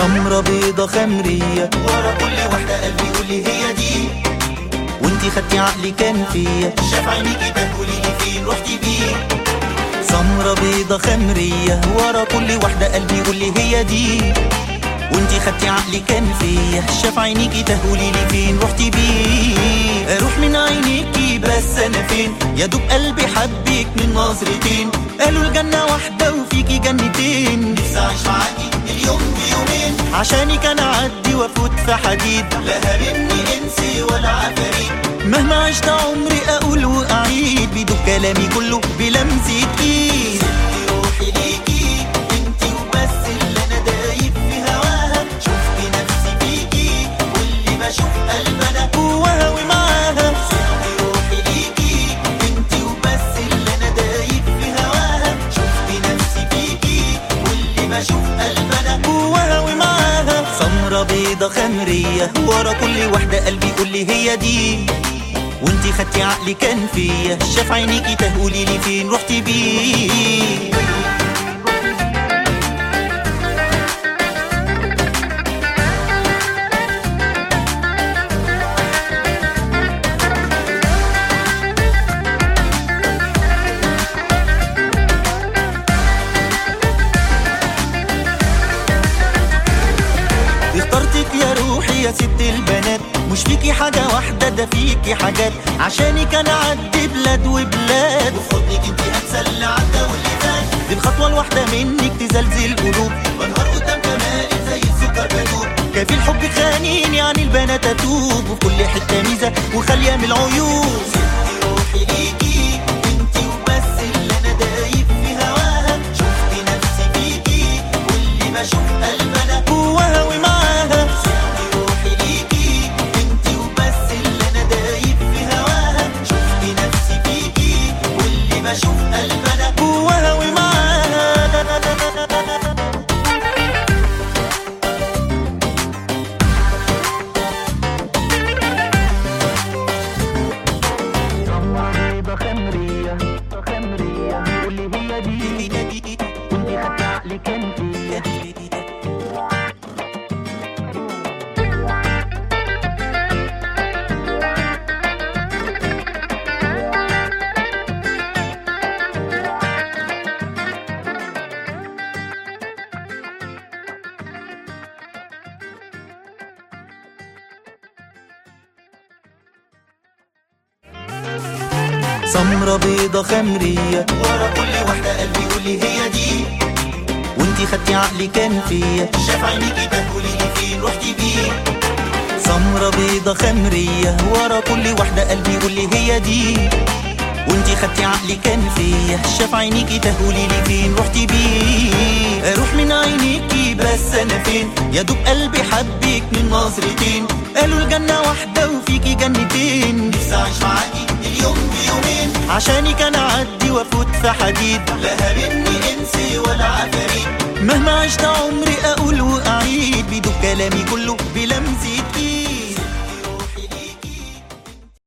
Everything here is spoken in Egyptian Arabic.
سمرة بيضة خمرية ورا كل واحدة قلبي يقول لي هي دي وانتي خدتي عقلي كان فيا شاف عينيكي تقولي لي فين رحتي بيه سمرة بيضة خمرية ورا كل واحدة قلبي يقول لي هي دي وانتي خدتي عقلي كان فيا شاف عينيكي تهولي لي فين رحتي بيه اروح من عينيكي بس انا فين يا دوب قلبي حبك من نظرتين قالوا الجنة واحدة وفيكي جنتين نفسي أعيش معاكي اليوم بيومين عشاني كان اعدي وافوت في حديد لا هاممني انسي ولا عفاريت مهما عشت عمري اقول واعيد بيدوب كلامي كله بلمسة ايد سبتي روحي ليكي انتي وبس اللي انا دايب في هواها شفت نفسي فيكي واللي بشوف قلب انا جواها ومعاها سبتي روحي ليكي انتي وبس اللي انا دايب في هواها شفت نفسي فيكي واللي بشوف قلب انا جواها ومعاها سمرة بيضة خمرية ورا كل واحدة قلبي يقول لي هي دي وانتي خدتي عقلي كان فيا شاف عينيكي تهولي لي فين رحتي بيه اخترتك يا روحي يا ست البنات مش فيكي حاجة واحدة ده فيكي حاجات عشاني كان اعدي بلاد وبلاد وفضلك انتي هنسى اللي عدى واللي فات دي الخطوة الواحدة منك تزلزل قلوب بنهار قدام جمالك زي السكر بدوب كفي الحب خانين يعني البنات اتوب وفي كل حتة ميزة وخالية من العيوب سبتي روحي ليكي انتي وبس اللي انا دايب في هواها شفت نفسي فيكي واللي بشوف قلب انا جواها ومعاها سبتي روحي ليكي انتي وبس اللي انا دايب في هواها شفت نفسي فيكي واللي بشوف قلب انا جواها ومعاها خمرية خمرية واللي هي دي وانتي خدت عقلي كان فيا سمرة بيضة خمرية ورا كل واحدة قلبي يقول لي هي دي وانتي خدتي عقلي كان فيا شاف عينيكي تقولي لي فين رحتي بيه سمرة بيضة خمرية ورا كل واحدة قلبي يقول لي هي دي وانتي خدتي عقلي كان فيا شاف عينيكي تهولي لي فين رحتي بيه اروح من عينيكي بس انا فين يا دوب قلبي حبك من نظرتين قالوا الجنة واحدة وفيكي جنتين نفسي أعيش معاكي اليوم بيومين عشاني كان اعدي وافوت في حديد لا هاممني انسي ولا عفاريت مهما عشت عمري اقول واعيد بيدوب كلامي كله بلمسة ايد